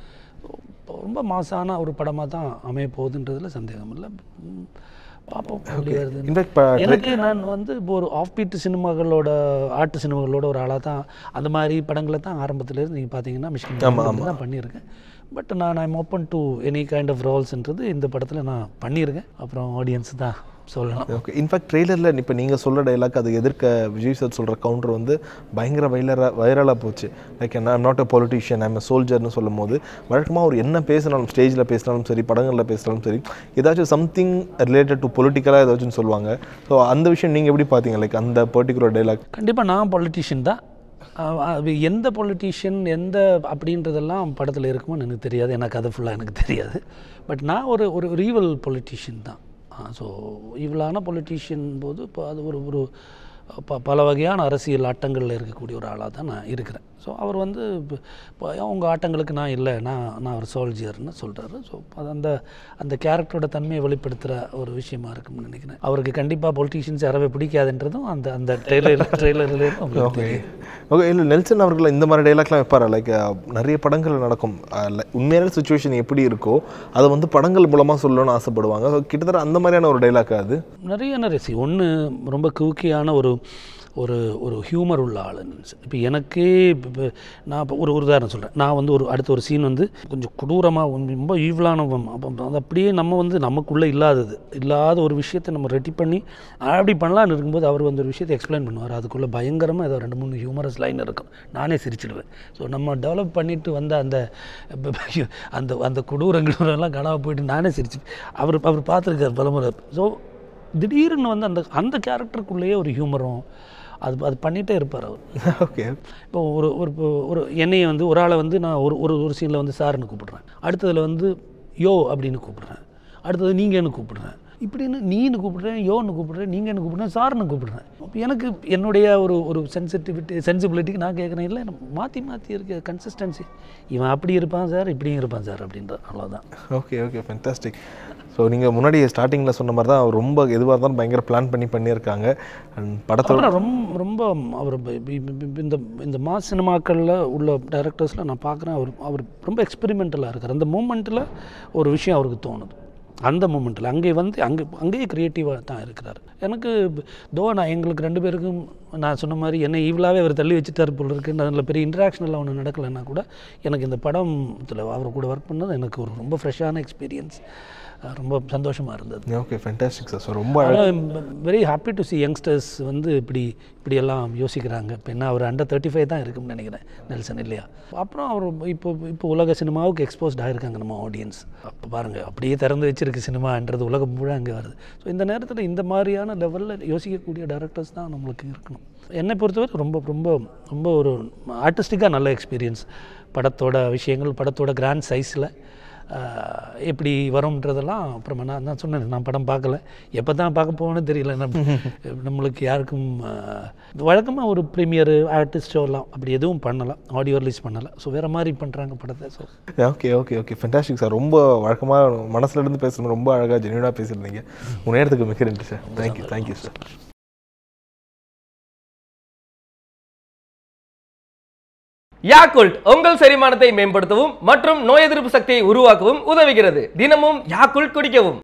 ரொம்ப மாசான ஒரு படமாக தான் அமைய போகுதுன்றதுல சந்தேகம் இல்லை ம், பார்ப்போம் எப்படி வருதுன்னு. இன்ஃபேக்ட் எனக்கு நான் வந்து இப்போ ஒரு ஆஃப் பீட் சினிமாக்களோட ஆர்ட் சினிமாக்களோட ஒரு ஆளாக தான் அந்த மாதிரி படங்களை தான் ஆரம்பத்துலேருந்து நீங்கள் பார்த்தீங்கன்னா மிஷின் தான் பண்ணியிருக்கேன் பட் நான் I'm open to any kind of ரோல்ஸ்ன்றது இந்த படத்தில் நான் பண்ணியிருக்கேன் அப்புறம் ஆடியன்ஸ் தான் சொல்லணும் ஓகே இன்ஃபேக்ட் ட்ரெய்லரில் இப்போ நீங்கள் சொல்கிற டைலாக் அது எதிர்க்க விஜய் சார் சொல்கிற கவுண்டர் வந்து பயங்கர வைலராக வைரலாக போச்சு லைக் என்ன I'm not a politician I'm சோல்ஜர்னு சொல்லும் போது வழக்கமாக அவர் என்ன பேசினாலும் ஸ்டேஜில் பேசினாலும் சரி படங்களில் பேசினாலும் சரி ஏதாச்சும் சம்திங் ரிலேட்டட் டு பொலிட்டிக்கலாக ஏதாச்சும் சொல்லுவாங்க ஸோ அந்த விஷயம் நீங்கள் எப்படி பார்த்தீங்க லைக் அந்த பர்டிகுலர் டைலாக் கண்டிப்பாக நான் பொலிட்டிஷியன் தான் அஹ் அது எந்த பொலிட்டிஷியன் எந்த அப்படின்றதெல்லாம் படத்தில் இருக்குமோன்னு எனக்கு தெரியாது எனக்கு அது ஃபுல்லாக எனக்கு தெரியாது பட் நான் ஒரு ஒரு ரீவல் பொலிட்டிஷியன் தான் ஸோ இவளான பொலிட்டிஷியன் போது இப்போ அது ஒரு ஒரு ப பல வகையான அரசியல் ஆட்டங்களில் இருக்கக்கூடிய ஒரு ஆளாக தான் நான் இருக்கிறேன் ஸோ அவர் வந்து இப்போ அவங்க ஆட்டங்களுக்கு நான் இல்லை நான் நான் ஒரு சோல்ஜியர்னு சொல்கிறாரு ஸோ அது அந்த அந்த கேரக்டரோட தன்மையை வெளிப்படுத்துகிற ஒரு விஷயமா இருக்கும்னு நினைக்கிறேன் அவருக்கு கண்டிப்பாக பொலிட்டீஷியன்ஸ் யாரவே பிடிக்காதுன்றதும் அந்த அந்த ட்ரெய்லர் ட்ரெய்லர்லேருந்து உங்களுக்கு தெரியும் ஓகே இல்லை நெல்சன் அவர்கள் இந்த மாதிரி டைலாக்லாம் வைப்பாரா லைக் நிறைய படங்கள் நடக்கும் அஹ், like, உண்மையான சுச்சுவேஷன் எப்படி இருக்கோ அதை வந்து படங்கள் மூலமாக சொல்லணும்னு ஆசைப்படுவாங்க ஸோ கிட்டத்தட்ட அந்த மாதிரியான ஒரு டைலாக் அது நிறைய நிறைய சி ஒன்று ரொம்ப குவிக்கியான ஒரு ஒரு ஒரு ஹியூமர் உள்ள ஆள் இப்போ எனக்கே இப்ப- இப்ப நான் இப்போ ஒரு ஒரு உதாரணம் சொல்கிறேன் நான் வந்து ஒரு அடுத்த ஒரு சீன் வந்து கொஞ்சம் கொடூரமாக ரொம்ப ஈவலான அது அப்படியே நம்ம வந்து நமக்குள்ளே இல்லாதது இல்லாத ஒரு விஷயத்தை நம்ம ரெடி பண்ணி அப்படி பண்ணலான்னு இருக்கும்போது அவர் வந்து ஒரு விஷயத்தை எக்ஸ்பிளைன் பண்ணுவார் அதுக்குள்ளே பயங்கரமாக ஏதோ ரெண்டு மூணு ஹியூமரஸ் லைன் இருக்கும் நானே சிரிச்சிடுவேன் ஸோ நம்ம டெவலப் பண்ணிட்டு வந்த அந்த அந்த அந்த கொடூரங்களெல்லாம் கனவா போயிட்டு நானே சிரிச்சு அவர் அவர் பார்த்துருக்கார் பலமுறை ஸோ திடீர்னு வந்து அந்த அந்த கேரக்டருக்குள்ளேயே ஒரு ஹியூமரும் அது அது பண்ணிகிட்டே இருப்பார் அவர் ஓகே இப்போ ஒரு ஒரு இப்போ ஒரு என்னையை வந்து ஒரு ஆளை வந்து நான் ஒரு ஒரு ஒரு சீனில் வந்து சார்னு கூப்பிடுறேன் அடுத்ததில் வந்து யோ அப்படின்னு கூப்பிடுறேன் அடுத்தது நீங்கன்னு கூப்பிடுறேன் இப்படின்னு நீன்னு கூப்பிடுறேன் யோன்னு கூப்பிடுறேன் நீங்கன்னு கூப்பிடுறேன் சார்னு கூப்பிடுறேன் அப்போ எனக்கு என்னுடைய ஒரு ஒரு சென்சிட்டிவிட்டி சென்சிபிலிட்டிக்கு நான் கேட்குறேன் இல்லை மாற்றி மாற்றி இருக்க கன்சிஸ்டன்சி இவன் அப்படி இருப்பான் சார் இப்படியும் இருப்பான் சார் அப்படின்ற அவ்வளோதான் ஓகே ஓகே ஃபென்டாஸ்டிக் ஸோ நீங்கள் முன்னாடி ஸ்டார்டிங்கில் சொன்ன மாதிரி தான் அவர் ரொம்ப எதுவாக இருந்தாலும் பயங்கர பிளான் பண்ணி பண்ணியிருக்காங்க அண்ட் படத்தோட அப்புறம் ரொம்ப ரொம்ப அவர் இப்ப- இப்ப- இப்ப- இப்ப இந்த இந்த மாஸ் சினிமாக்களில் உள்ள டைரக்டர்ஸில் நான் பார்க்குறேன் அவர் அவர் ரொம்ப எக்ஸ்பெரிமெண்டலாக இருக்கார் அந்த மூமெண்ட்டில் ஒரு விஷயம் அவருக்கு தோணுது அந்த மூமெண்ட்டில் அங்கே வந்து அங்கே அங்கேயே க்ரியேட்டிவாக தான் இருக்கிறார் எனக்கு தோ நான் எங்களுக்கு ரெண்டு பேருக்கும் நான் சொன்ன மாதிரி என்னை ஈவலாகவே அவர் தள்ளி வச்சுட்டார் போல் இருக்குன்னு அதில் பெரிய இன்ட்ராக்ஷன் எல்லாம் ஒன்று நடக்கலைன்னா கூட எனக்கு இந்த படத்தில் அவர் கூட ஒர்க் பண்ணது எனக்கு ஒரு ரொம்ப ஃப்ரெஷ்ஷான எக்ஸ்பீரியன்ஸ் ரொம்ப சந்தோஷமாக இருந்தது ஓகே ஃபென்டாஸ்டிக் சார் ஸோ ரொம்ப very happy to see youngsters வந்து இப்படி இப்படியெல்லாம் யோசிக்கிறாங்க இப்போ என்ன அவர் அண்டர் தேர்ட்டி ஃபைவ் தான் இருக்கும்னு நினைக்கிறேன் நெல்சன் இல்லையா அப்புறம் அவர் இப்போ இப்போ உலக சினிமாவுக்கு எக்ஸ்போஸ்ட் ஆகிருக்காங்க நம்ம ஆடியன்ஸ் அப்போ பாருங்கள் அப்படியே திறந்து வச்சிருக்கு சினிமான்றது உலகம் முழு அங்கே வருது ஸோ இந்த நேரத்தில் இந்த மாதிரியான லெவலில் யோசிக்கக்கூடிய டேரக்டர்ஸ் தான் நம்மளுக்கு இருக்கணும் என்னை பொறுத்தவரை ரொம்ப ரொம்ப ரொம்ப ஒரு ஆர்டிஸ்டிக்காக நல்ல எக்ஸ்பீரியன்ஸ் படத்தோட விஷயங்கள் படத்தோட கிராண்ட் சைஸில் ஆஹ் எப்படி வரும்ன்றதெல்லாம் அப்புறமா நான் நான் சொன்னேன் நான் படம் பார்க்கல எப்போ தான் பார்க்க போவேன்னு தெரியல நம்ம நம்மளுக்கு யாருக்கும் வழக்கமாக ஒரு ப்ரீமியர் ஆர்டிஸ்ட் ஷோலாம் அப்படி எதுவும் பண்ணலை ஆடியோ ரிலீஸ் பண்ணலை ஸோ வேறு மாதிரி பண்ணுறாங்க படத்தை so okay okay okay fantastic sir ரொம்ப வழக்கமாக மனசுல இருந்து பேசணும் ரொம்ப அழகாக ஜென்யூனாக பேசியிருந்தீங்க உங்கள் நேரத்துக்கு மிக நன்றி sir thank you thank you sir Yakult உங்கள் செரிமானத்தை மேம்படுத்தவும் மற்றும் நோய் எதிர்ப்பு சக்தியை உருவாக்கவும் உதவுகிறது தினமும் யாக்குல்ட் குடிக்கவும்